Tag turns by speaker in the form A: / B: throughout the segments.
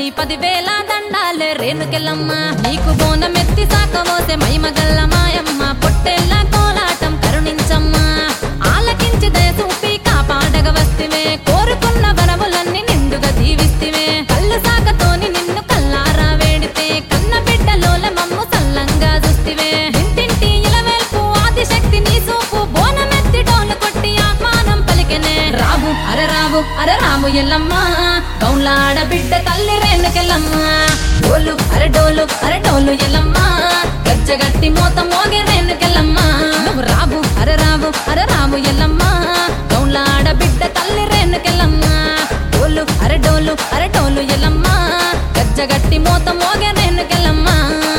A: తల్లి పదివేల దండాలే రేణుకెళ్ళమ్మ నీకు బోనమెత్తి సాకమోసే మైమగల్ల మాయమ్మ పొట్టెల్ల కోలాటం కరుణించమ్మా ఆలకించి దయచూపి కాపాడగ వస్తివే కోరుకున్న వరములన్నీ నిండుగా దీవిస్తివే కళ్ళు సాకతోని నిన్ను కల్లారా వేడితే కన్న బిడ్డలోల మమ్ము సల్లంగా చూస్తివే ఇంటింటి ఇలవేల్పు ఆదిశక్తి నీ సూపు బోనమెత్తి డోలు కొట్టి ఆహ్వానం పలికెనే రావు అర రావు అర రాము ఎల్లమ్మ గౌలాడ బిడ్డ తల్లి రేణుకెళ్ళమ్మ డోలు అర డోలు అర డోలు ఎల్లమ్మ గజ్జగట్టి మోత మోగే రేణుకెళ్ళమ్మ నువ్వు రావు అర రావు అర రాము ఎల్లమ్మ గౌలాడ బిడ్డ తల్లి రేణుకెళ్ళమ్మ డోలు అర డోలు అర డోలు ఎల్లమ్మ గజ్జగట్టి మోత మోగే రేణుకెళ్ళమ్మ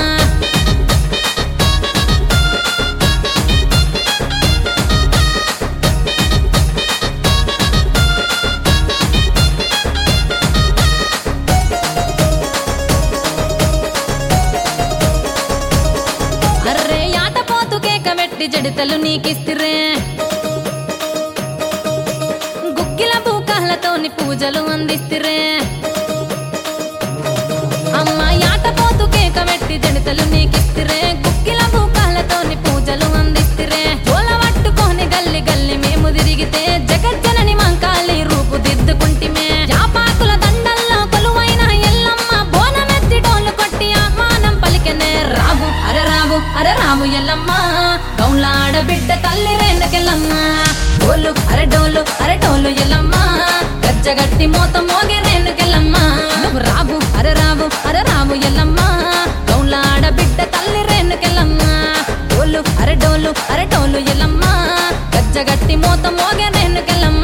A: అర్రే ఆటపోతు కేక మెట్టి జడితలు నీకిస్తిరే గుక్కిల బూకాలతోని పూజలు అందిస్తిరే అమ్మ ఆటపోతు కేక మెట్టి జడితలు నీకిస్తిరే గుక్కిల బూకాలతోని పూజలు అందిస్తిరే జోల పట్టుకొని గల్లి గల్లి మేము తిరిగితే జగజ్జనని మంకాలి రూపు దిద్దుకుంటిమే యాపాకుల దండల్లో కొలువైన ఎల్లమ్మ బోనమెత్తి డోలు కొట్టి ఆహ్వానం పలికెనే రావు అర రావు అర రావు ఎల్లమ్మ గౌలాడ బిడ్డ తల్లి రేణుకెళ్ళమ్మ డోలు అర డోలు అర డోలు ఎల్లమ్మ గజ్జగట్టి మోత మోగే రేణుకెళ్ళమ్మ నువ్వు రావు అర రావు అర రావు ఎల్లమ్మ గౌలాడ బిడ్డ తల్లి రేణుకెళ్ళమ్మ డోలు అర డోలు అర డోలు ఎల్లమ్మ గజ్జగట్టి మోత మోగే రేణుకెళ్ళమ్మ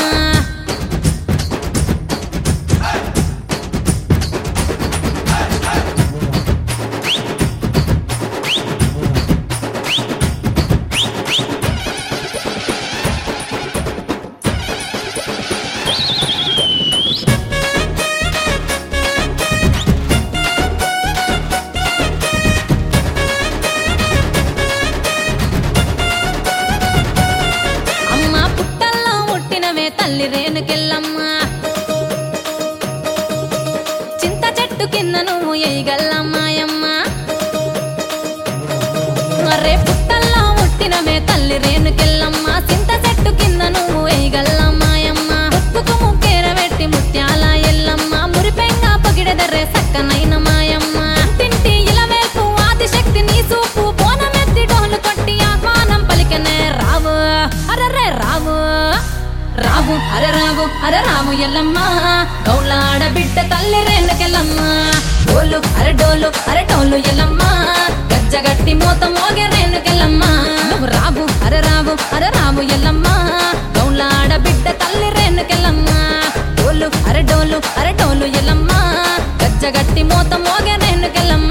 A: అమ్మ పుట్టల్లో పుట్టినవే తల్లి రేణుకెళ్ళమ్మ చింత చెట్టు కింద నువ్వు ఎయ్యగల్లమ్మాయమ్మ మరే పుట్టల్లో పుట్టినవే తల్లి రేణుకెళ్ళమ్మ చింత చెట్టు కింద నువ్వు ఎయ్యగల్లమ్మాయమ్మ ముక్కుకు ముక్కేర పెట్టి ముత్యాల ఎల్లమ్మ మురిపెంగా పగిడెదర్రే సక్కనైన మాయమ్మ తింటి ఇలవేపు ఆదిశక్తి నీ చూపు బోనమెత్తి డోలు కొట్టి ఆహ్వానం పలికనే రావు అరరే రావు రావు అర రావు అర రావు ఎల్లమ్మ గౌలాడ బిడ్డ తల్లి రేణుకెళ్ళమ్మ డోలు అర డోలు అర డోలు ఎల్లమ్మ గజ్జగట్టి మోత మోగే రేణుకెళ్ళమ్మ నువ్వు రావు అర రావు అర రావు ఎల్లమ్మ గౌలాడ బిడ్డ తల్లి రేణుకెళ్ళమ్మ డోలు అర డోలు అర డోలు ఎల్లమ్మ గజ్జగట్టి మోత మోగే రేణుకెళ్ళమ్మ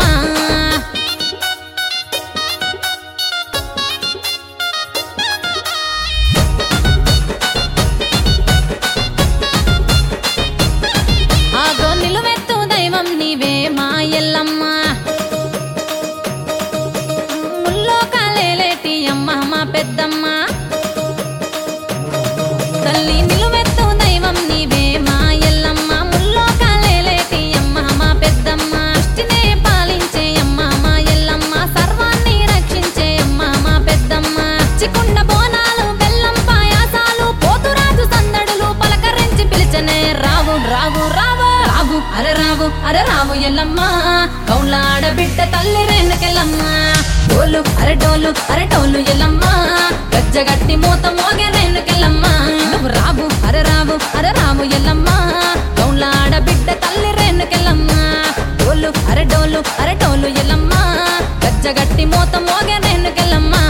A: ఆగో నిలువెత్తు దైవం నీవే మా ఎల్లమ్మ ముల్లో కాలేలేటి అమ్మ మా పెద్దమ్మ తల్లి నిలువెత్తు దైవం నీవే మా ఎల్లమ్మ ముల్లో కాలేలేటి అమ్మ మా పెద్దమ్మ సృష్టినే పాలించే అమ్మ మా ఎల్లమ్మ సర్వాన్ని రక్షించే అమ్మ మా పెద్దమ్మ చికుండ బోనాలు బెల్లం పాయాసాలు పోతురాజు సందడులు పలకరించి పిలిచనే రావు రావు రావు రావు అర రావు అర రావు ఎల్లమ్మ కౌలాడ బిడ్డ తల్లి రేణుకెళ్ళమ్మ డోలు అర డోలు అర డోలు ఎల్లమ్మ గజ్జగట్టి మూత మోగే రేణుకెళ్ళమ్మ నువ్వు రావు అర రావు అర రావు ఎల్లమ్మ కౌలాడ బిడ్డ తల్లి రేణుకెళ్ళమ్మ డోలు అర డోలు అర డోలు ఎల్లమ్మ గజ్జగట్టి మూత మోగే రేణుకెళ్ళమ్మ